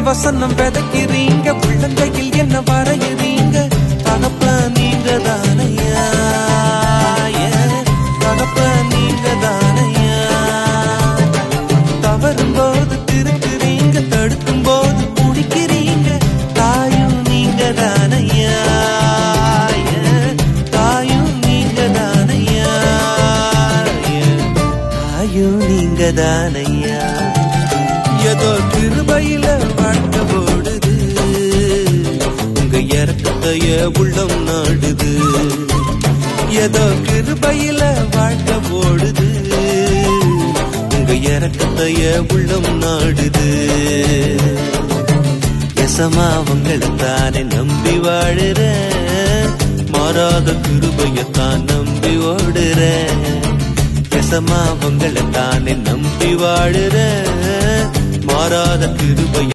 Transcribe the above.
வசனம் விதைக்கிறீங்க உள்ளங்கையில் என்ன வரையுறீங்க தகப்ப நீங்க தானையா ஏன் தகப்ப நீங்க தானையா தவறும் போது திருக்கிறீங்க தடுக்கும் போது பிடிக்கிறீங்க தாயும் நீங்க தானையா ஏன் தாயும் நீங்க தானையா ஏன் தாயும் நீங்க தானையா ஏதோ கிருபையில வாழ்க்கை ஓடுது உங்க இறக்கத்தைய உள்ளம் நாடுது ஏதோ கிருபையில வாழ்க்கை ஓடுது உங்க இறக்கத்தைய உள்ளம் நாடுது எசமா அவங்களை தானே நம்பி வாழுற மாறாத கிருபையத்தான் நம்பி ஓடுற எசமா அவங்களை தானே நம்பி வாழுற மாறாத கிருபைய